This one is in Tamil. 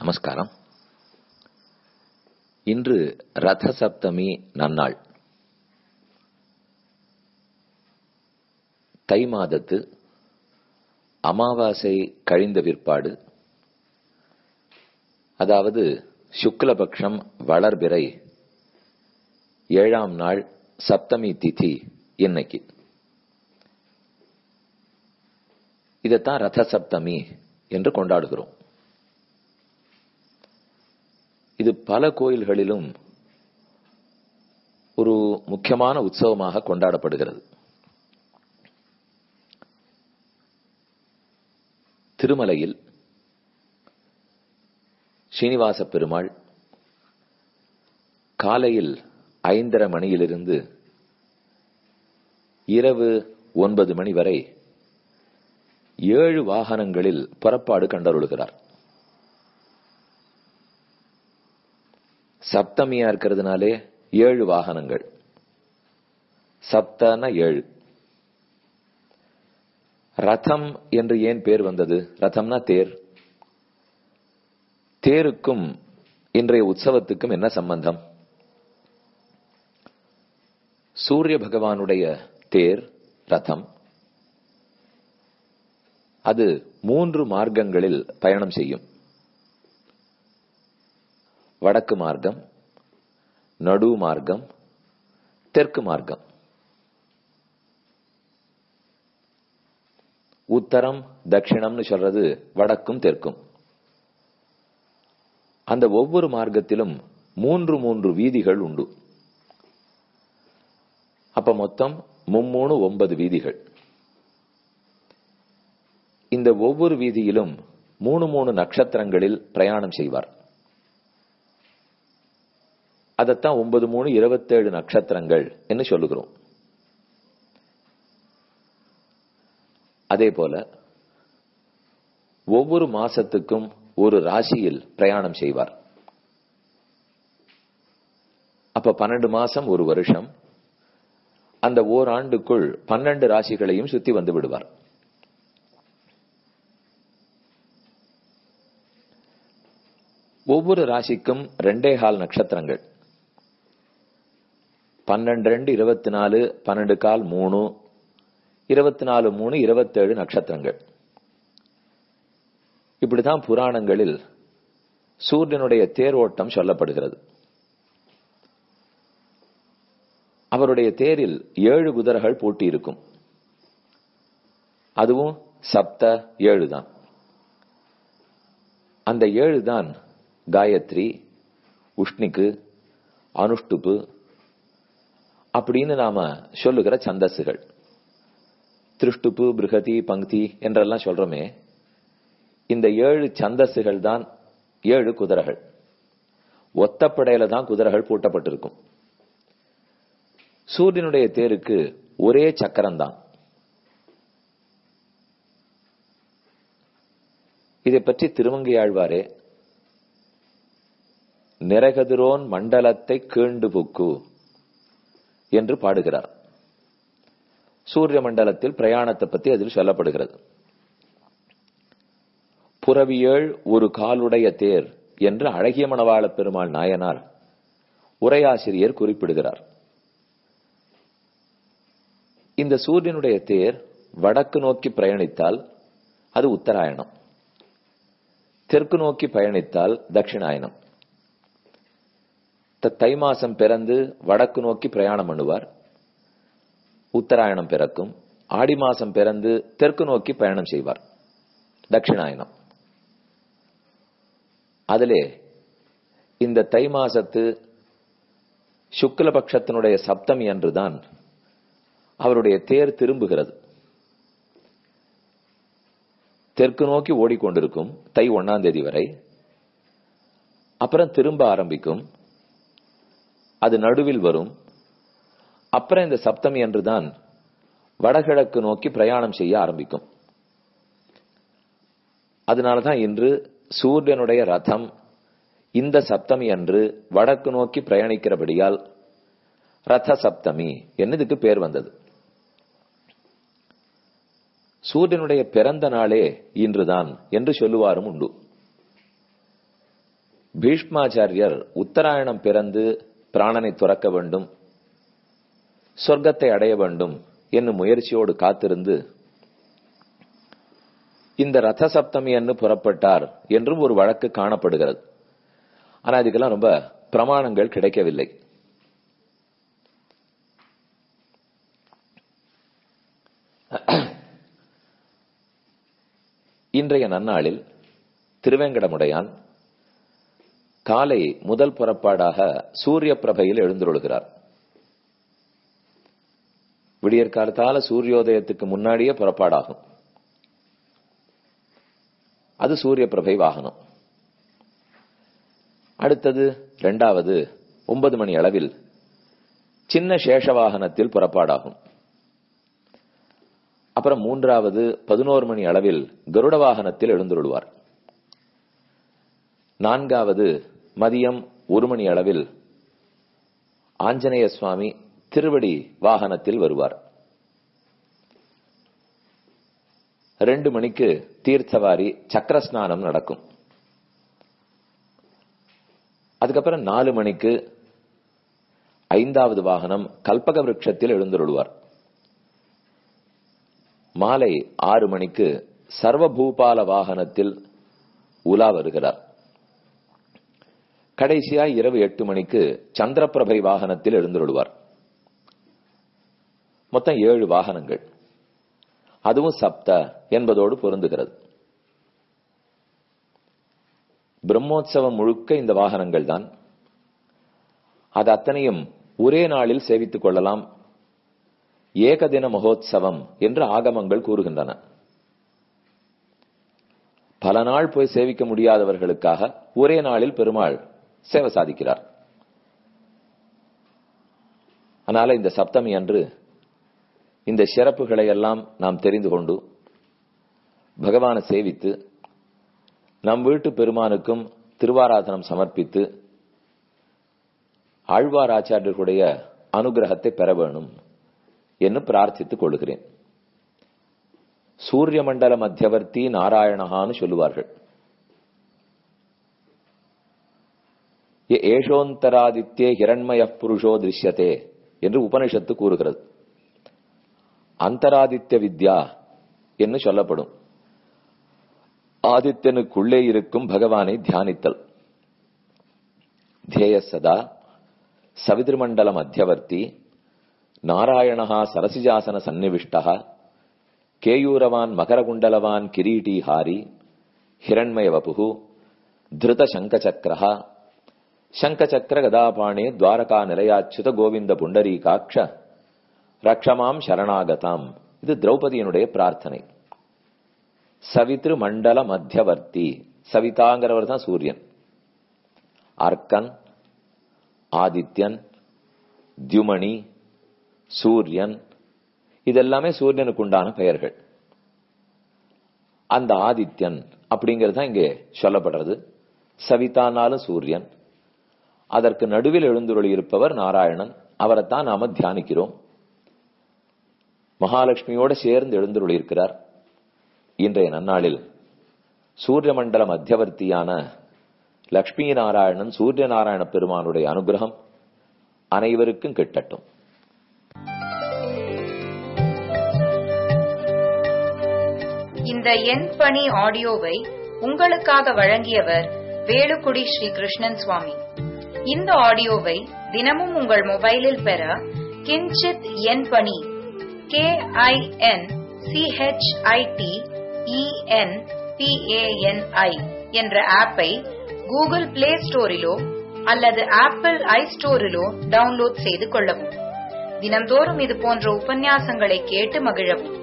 நமஸ்காரம் இன்று ரத சப்தமி நன்னாள் தை மாதத்து அமாவாசை கழிந்த பிற்பாடு அதாவது சுக்லபக்ஷம் வளர்பிறை ஏழாம் நாள் சப்தமி திதி இன்னைக்கு இதைத்தான் ரத சப்தமி என்று கொண்டாடுகிறோம் இது பல கோயில்களிலும் ஒரு முக்கியமான உற்சவமாக கொண்டாடப்படுகிறது திருமலையில் ஸ்ரீனிவாச பெருமாள் காலையில் ஐந்தரை மணியிலிருந்து இரவு ஒன்பது மணி வரை ஏழு வாகனங்களில் புறப்பாடு கண்டருளுகிறார் சப்தமியா இருக்கிறதுனாலே ஏழு வாகனங்கள் சப்தன ஏழு ரதம் என்று ஏன் பேர் வந்தது ரதம்னா தேர் தேருக்கும் இன்றைய உற்சவத்துக்கும் என்ன சம்பந்தம் சூரிய பகவானுடைய தேர் ரதம் அது மூன்று மார்க்கங்களில் பயணம் செய்யும் வடக்கு மார்க்கம் நடு மார்க்கம் தெற்கு மார்க்கம் உத்தரம் தட்சிணம்னு சொல்றது வடக்கும் தெற்கும் அந்த ஒவ்வொரு மார்க்கத்திலும் மூன்று மூன்று வீதிகள் உண்டு அப்ப மொத்தம் மும்மூணு ஒன்பது வீதிகள் இந்த ஒவ்வொரு வீதியிலும் மூணு மூணு நட்சத்திரங்களில் பிரயாணம் செய்வார் அதைத்தான் ஒன்பது மூணு இருபத்தேழு நட்சத்திரங்கள் என்று சொல்லுகிறோம் அதே போல ஒவ்வொரு மாசத்துக்கும் ஒரு ராசியில் பிரயாணம் செய்வார் அப்ப பன்னெண்டு மாசம் ஒரு வருஷம் அந்த ஓராண்டுக்குள் பன்னெண்டு ராசிகளையும் சுத்தி வந்து விடுவார் ஒவ்வொரு ராசிக்கும் ரெண்டே கால் நட்சத்திரங்கள் பன்னெண்டு ரெண்டு இருபத்தி நாலு பன்னெண்டு கால் மூணு இருபத்தி நாலு மூணு இருபத்தேழு நட்சத்திரங்கள் இப்படிதான் புராணங்களில் சூரியனுடைய தேரோட்டம் சொல்லப்படுகிறது அவருடைய தேரில் ஏழு குதிரைகள் பூட்டி இருக்கும் அதுவும் சப்த ஏழு தான் அந்த ஏழு தான் காயத்ரி உஷ்ணிக்கு அனுஷ்டுப்பு அப்படின்னு நாம சொல்லுகிற சந்தஸ்ஸுகள் திருஷ்டுப்பு பிருகதி பங்கி என்றெல்லாம் சொல்றோமே இந்த ஏழு சந்தஸ்ஸுகள் தான் ஏழு குதிரைகள் ஒத்தப்படையில தான் குதிரைகள் பூட்டப்பட்டிருக்கும் சூரியனுடைய தேருக்கு ஒரே சக்கரம் தான் இதை பற்றி திருமங்கையாழ்வாரே நிறகதிரோன் மண்டலத்தை கீண்டு புக்கு என்று பாடுகிறார் சூரிய மண்டலத்தில் பிரயாணத்தை பற்றி அதில் சொல்லப்படுகிறது புறவியேள் ஒரு காலுடைய தேர் என்று அழகிய மணவாள பெருமாள் நாயனார் உரையாசிரியர் குறிப்பிடுகிறார் இந்த சூரியனுடைய தேர் வடக்கு நோக்கி பிரயாணித்தால் அது உத்தராயணம் தெற்கு நோக்கி பயணித்தால் தட்சிணாயனம் தை மாசம் பிறந்து வடக்கு நோக்கி பிரயாணம் பண்ணுவார் உத்தராயணம் பிறக்கும் ஆடி மாசம் பிறந்து தெற்கு நோக்கி பயணம் செய்வார் தட்சிணாயனம் அதிலே இந்த தை மாசத்து சுக்லபக்ஷத்தினுடைய சப்தமி அன்றுதான் அவருடைய தேர் திரும்புகிறது தெற்கு நோக்கி ஓடிக்கொண்டிருக்கும் தை ஒன்னாம் தேதி வரை அப்புறம் திரும்ப ஆரம்பிக்கும் அது நடுவில் வரும் அப்புறம் இந்த சப்தமி அன்றுதான் வடகிழக்கு நோக்கி பிரயாணம் செய்ய ஆரம்பிக்கும் அதனாலதான் இன்று சூரியனுடைய ரதம் இந்த சப்தமி அன்று வடக்கு நோக்கி பிரயாணிக்கிறபடியால் ரத சப்தமி என்னதுக்கு பேர் வந்தது சூரியனுடைய பிறந்த நாளே இன்றுதான் என்று சொல்லுவாரும் உண்டு பீஷ்மாச்சாரியர் உத்தராயணம் பிறந்து பிராணனை துறக்க வேண்டும் சொர்க்கத்தை அடைய வேண்டும் என்னும் முயற்சியோடு காத்திருந்து இந்த ரத சப்தமி என்று புறப்பட்டார் என்றும் ஒரு வழக்கு காணப்படுகிறது ஆனா இதுக்கெல்லாம் ரொம்ப பிரமாணங்கள் கிடைக்கவில்லை இன்றைய நன்னாளில் திருவேங்கடமுடையான் காலை முதல் புறப்பாடாக சூரிய பிரபையில் எழுந்துருளுகிறார் விடியற்காலத்தால சூரியோதயத்துக்கு முன்னாடியே புறப்பாடாகும் அது சூரிய பிரபை வாகனம் அடுத்தது இரண்டாவது ஒன்பது மணி அளவில் சின்ன சேஷ வாகனத்தில் புறப்பாடாகும் அப்புறம் மூன்றாவது பதினோரு மணி அளவில் கருட வாகனத்தில் எழுந்துருள்வார் நான்காவது மதியம் ஒரு மணி அளவில் ஆஞ்சநேய சுவாமி திருவடி வாகனத்தில் வருவார் ரெண்டு மணிக்கு தீர்த்தவாரி சக்கர ஸ்நானம் நடக்கும் அதுக்கப்புறம் நாலு மணிக்கு ஐந்தாவது வாகனம் கல்பக விருட்சத்தில் எழுந்துருள்வார் மாலை ஆறு மணிக்கு சர்வபூபால வாகனத்தில் உலா வருகிறார் கடைசியா இரவு எட்டு மணிக்கு சந்திரபிரபை வாகனத்தில் எழுந்துருள்வார் மொத்தம் ஏழு வாகனங்கள் அதுவும் சப்த என்பதோடு பொருந்துகிறது பிரம்மோற்சவம் முழுக்க இந்த வாகனங்கள் தான் அது அத்தனையும் ஒரே நாளில் சேவித்துக் கொள்ளலாம் ஏகதின மகோத்சவம் என்று ஆகமங்கள் கூறுகின்றன பல நாள் போய் சேவிக்க முடியாதவர்களுக்காக ஒரே நாளில் பெருமாள் சேவை சாதிக்கிறார் அதனால இந்த சப்தமி அன்று இந்த சிறப்புகளை எல்லாம் நாம் தெரிந்து கொண்டு பகவானை சேவித்து நம் வீட்டு பெருமானுக்கும் திருவாராதனம் சமர்ப்பித்து ஆழ்வார் ஆச்சாரியர்களுடைய அனுகிரகத்தை பெற வேணும் என்று பிரார்த்தித்துக் கொள்கிறேன் சூரிய மண்டல மத்தியவர்த்தி நாராயணகான்னு சொல்லுவார்கள் ஏஷோந்தராதித்யே ஹிரண்மய புருஷோ திருஷ்யத்தே என்று உபனிஷத்து கூறுகிறது அந்தராதித்ய வித்யா என்று சொல்லப்படும் ஆதித்யனுக்குள்ளே இருக்கும் பகவானை தியானித்தல் தியேய சதா சவிதிருமண்டல மத்தியவர்த்தி நாராயணா சரசிஜாசன சந்நிவிஷ்டா கேயூரவான் மகரகுண்டலவான் கிரீட்டி ஹாரி ஹிரண்மய வபு திருத சங்கச்சக்கரா சங்கச்சக்கர கதாபாணே துவாரகா நிலையாச்சுத கோவிந்த புண்டரீகாட்ச ரக்ஷமாம் சரணாகதாம் இது திரௌபதியினுடைய பிரார்த்தனை சவித்ரு மண்டல மத்தியவர்த்தி சவிதாங்கிறவர் தான் சூரியன் அர்க்கன் ஆதித்யன் தியுமணி சூரியன் இதெல்லாமே சூரியனுக்கு உண்டான பெயர்கள் அந்த ஆதித்யன் அப்படிங்கிறது தான் இங்கே சொல்லப்படுறது சவிதானாலும் சூரியன் அதற்கு நடுவில் எழுந்துருளி இருப்பவர் நாராயணன் அவரைத்தான் நாம தியானிக்கிறோம் மகாலட்சுமியோடு சேர்ந்து எழுந்துருளி இருக்கிறார் இன்றைய நன்னாளில் சூரிய மண்டல மத்தியவர்த்தியான லக்ஷ்மி நாராயணன் சூரிய நாராயண பெருமானுடைய அனுகிரகம் அனைவருக்கும் கிட்டட்டும் இந்த என் பணி ஆடியோவை உங்களுக்காக வழங்கியவர் வேலுக்குடி ஸ்ரீ கிருஷ்ணன் சுவாமி இந்த ஆடியோவை தினமும் உங்கள் மொபைலில் பெற கிஞ்சித் என் பணி கே ஐ என் சிஹெச்ஐடி இஎன் பிஏஎன்ஐ என்ற ஆப்பை கூகுள் பிளே ஸ்டோரிலோ அல்லது ஆப்பிள் ஐ ஸ்டோரிலோ டவுன்லோட் செய்து கொள்ளவும் தினந்தோறும் இது போன்ற உபன்யாசங்களை கேட்டு மகிழவும்